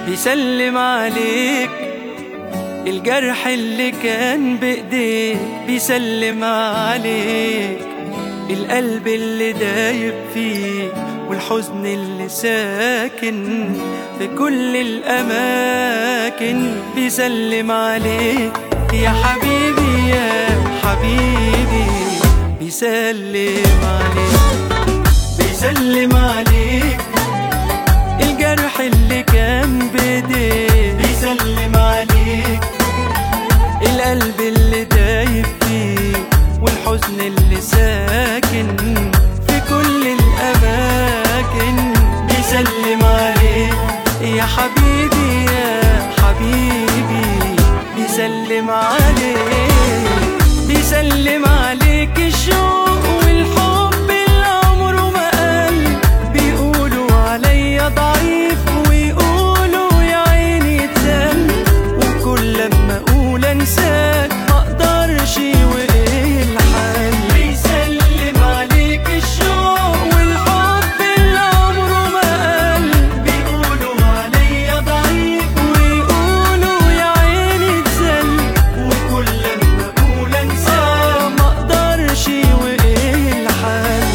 بيسلم عليك الجرح اللي كان بإيديك بيسلم عليك القلب اللي دايب فيه والحزن اللي ساكن في كل الأماكن بيسلم عليك يا حبيبي يا حبيبي بيسلم عليك بيسلم عليك الجرح اللي كان بديك بيسلم عليك القلب اللي دايب فيه والحزن اللي ساكن في كل الأماكن بيسلم عليك يا حبيبي يا حبيبي بيسلم عليك بيسلم عليك الشوق والحب اللي عمره ما قل بيقولوا عليا ضعيف ويقولوا يا عيني اتزل وكل لما اقول انساك ما اقدرش وايه الحل بيسلم عليك الشوق والحب اللي عمره ما قل بيقولوا عليا ضعيف ويقولوا يا عيني اتزل وكل لما اقول انساك ما اقدرش وايه الحل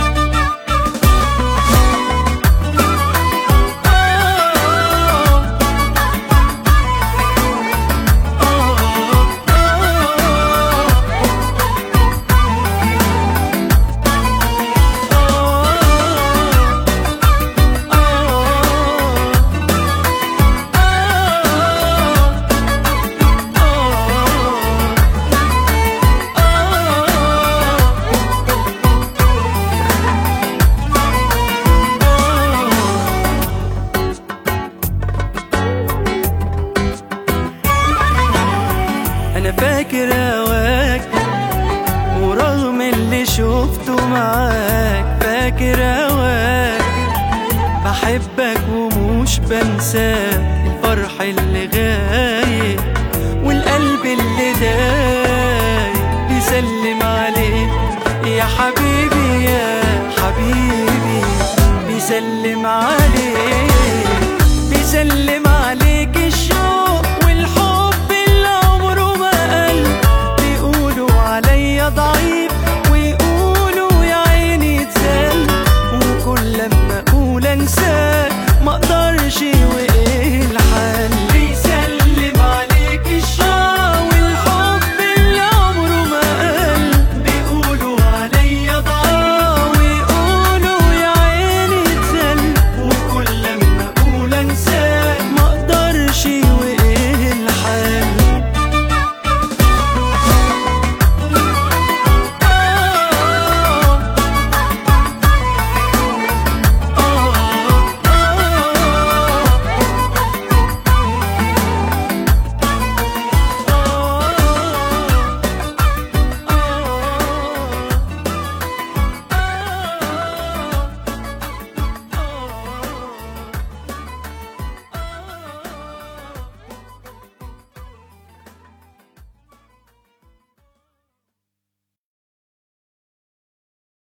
انا فاكر هواك ورغم اللي شفته معاك فاكر هواك بحبك ومش بنساك الفرح اللي غايب والقلب اللي دايب بيسلم عليك يا حبيبي يا حبيبي بيسلم عليك بيسلم عليك الشوق والحب اللي عمره ما قل بيقولوا عليا ضعيف ويقولوا يا عيني اتزل وكل لما اقول انساك ما اقدرش